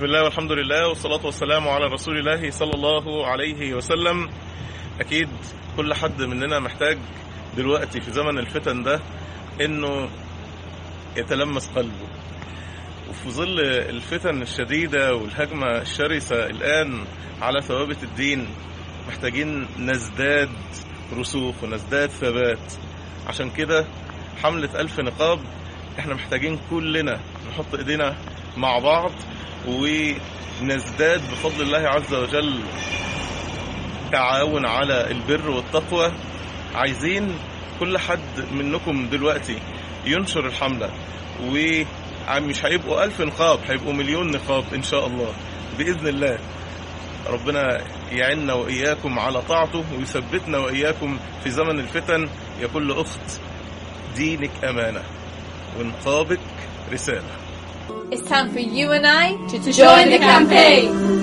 بسم الله والحمد لله والصلاة والسلام على رسول الله صلى الله عليه وسلم أكيد كل حد مننا محتاج دلوقتي في زمن الفتن ده إنه يتلمس قلبه وفي ظل الفتن الشديدة والهجمة الشرسة الآن على ثوابت الدين محتاجين نزداد رسوخ ونزداد ثبات عشان كده حملة ألف نقاب احنا محتاجين كلنا نحط ايدينا مع بعض ونزداد بفضل الله عز وجل تعاون على البر والتقوى عايزين كل حد منكم دلوقتي ينشر الحملة ومش هيبقوا ألف نقاب هيبقوا مليون نقاب إن شاء الله بإذن الله ربنا يعيننا وإياكم على طاعته ويثبتنا وإياكم في زمن الفتن يا كل أخت دينك أمانة ونقابك رسالة It's time for you and I to Join the campaign.